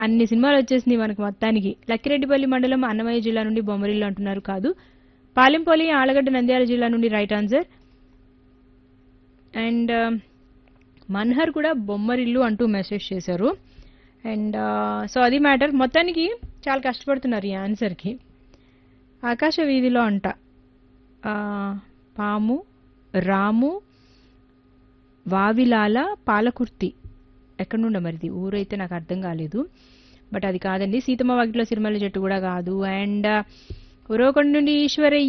అన్ని సినిమాలు వచ్చేసింది మనకు మొత్తానికి లక్కిరెడ్డిపల్లి మండలం అన్నమయ్య జిల్లా నుండి బొమ్మరిల్లు అంటున్నారు కాదు పాలెంపల్లి ఆలగడ్డ నంద్యాల జిల్లా నుండి రైట్ ఆన్సర్ అండ్ మన్హర్ కూడా బొమ్మరిల్లు అంటూ మెసేజ్ చేశారు అండ్ సో అది మ్యాటర్ మొత్తానికి చాలా కష్టపడుతున్నారు ఈ ఆన్సర్కి ఆకాశ వీధిలో అంట ఆ, పాము రాము వావిలాల పాలకుర్తి ఎక్కడి నుండో మరిది ఊరైతే నాకు అర్థం కాలేదు బట్ అది కాదండి సీతమ్మ వాకిట్లో సిరిమల్ల చెట్టు కూడా కాదు అండ్ ఉరవకొండ నుండి ఈశ్వరయ్య